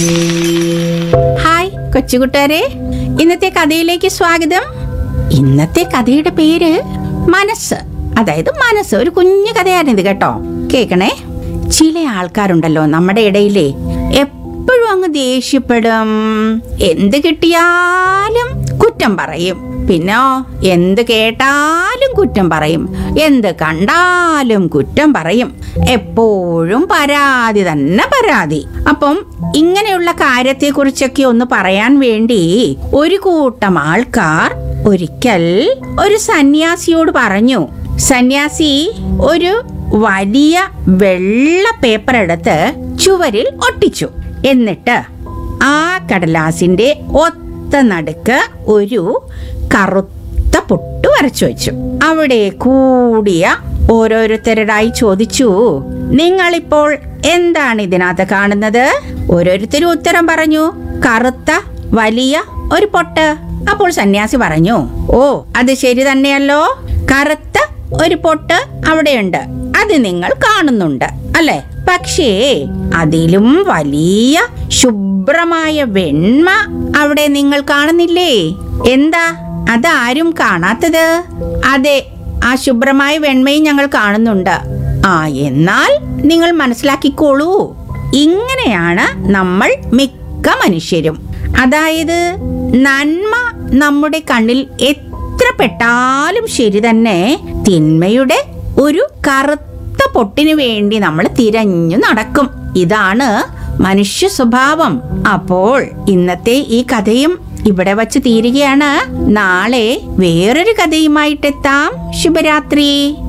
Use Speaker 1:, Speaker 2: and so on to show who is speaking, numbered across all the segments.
Speaker 1: hi കൊച്ചുകുട്ടാരെ ഇന്നത്തെ കഥയിലേക്ക് സ്വാഗതം ഇന്നത്തെ കഥയുടെ പേര് മനസ്സ് അതായത് മനസ്സ് ഒരു കുഞ്ഞു കഥയാണ് ഇത് കേട്ടോ കേക്കണേ ചില ആൾക്കാരുണ്ടല്ലോ നമ്മുടെ ഇടയിലെ എപ്പോഴും അങ്ങ് ദേഷ്യപ്പെടും എന്ത് കിട്ടിയാലും കുറ്റം പറയും പിന്നോ എന്ത് കേട്ടാലും കുറ്റം പറയും എന്ത് കണ്ടാലും കുറ്റം പറയും എപ്പോഴും പരാതി തന്നെ പരാതി അപ്പം ഇങ്ങനെയുള്ള കാര്യത്തെക്കുറിച്ചൊക്കെ ഒന്ന് പറയാൻ വേണ്ടി ഒരു കൂട്ടം ആൾക്കാർ ഒരിക്കൽ ഒരു സന്യാസിയോട് പറഞ്ഞു സന്യാസി ഒരു വലിയ വെള്ള പേപ്പർ എടുത്ത് ചുവരിൽ ഒട്ടിച്ചു എന്നിട്ട് ആ കടലാസിന്റെ ഒത്ത നടുക്ക് ഒരു കറുത്ത പൊട്ട് വരച്ചു വെച്ചു അവിടെ കൂടിയ ഓരോരുത്തരുടായി ചോദിച്ചു നിങ്ങളിപ്പോൾ എന്താണ് ഇതിനകത്ത് കാണുന്നത് ഓരോരുത്തരും ഉത്തരം പറഞ്ഞു കറുത്ത വലിയ ഒരു പൊട്ട് അപ്പോൾ സന്യാസി പറഞ്ഞു ഓ അത് ശരി തന്നെയല്ലോ കറുത്ത ഒരു പൊട്ട് അവിടെയുണ്ട് അത് നിങ്ങൾ കാണുന്നുണ്ട് അല്ലെ പക്ഷേ അതിലും വലിയ ശുഭ്രമായ വെണ്മ അവിടെ നിങ്ങൾ കാണുന്നില്ലേ എന്താ അതാരും കാണാത്തത് അതെ ആ ശുഭ്രമായ വെണ്മയും ഞങ്ങൾ കാണുന്നുണ്ട് ആ എന്നാൽ നിങ്ങൾ മനസ്സിലാക്കിക്കോളൂ ഇങ്ങനെയാണ് നമ്മൾ മിക്ക മനുഷ്യരും അതായത് നന്മ നമ്മുടെ കണ്ണിൽ എത്ര പെട്ടാലും ശരി തന്നെ തിന്മയുടെ ഒരു കറുത്ത പൊട്ടിനു വേണ്ടി നമ്മൾ തിരഞ്ഞു നടക്കും ഇതാണ് മനുഷ്യ സ്വഭാവം അപ്പോൾ ഇന്നത്തെ ഈ കഥയും ഇവിടെ വച്ച് തീരുകയാണ് നാളെ വേറൊരു കഥയുമായിട്ടെത്താം ശുഭരാത്രി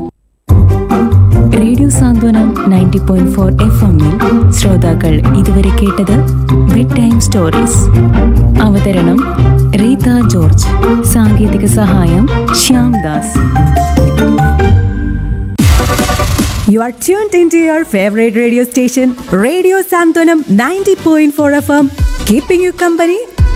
Speaker 2: radio Santhwanam ninety point four F എമ്മിൽ ശ്രോതാക്കൾ ഇതുവരെ കേട്ടത് ബെഡ് ടൈം സ്റ്റോറീസ് അവതരണം റീത ജോർജ് സാങ്കേതിക സഹായം Shyam Das
Speaker 3: You are tuned into your favorite radio station, Radio Santonam 90.4 FM, keeping you company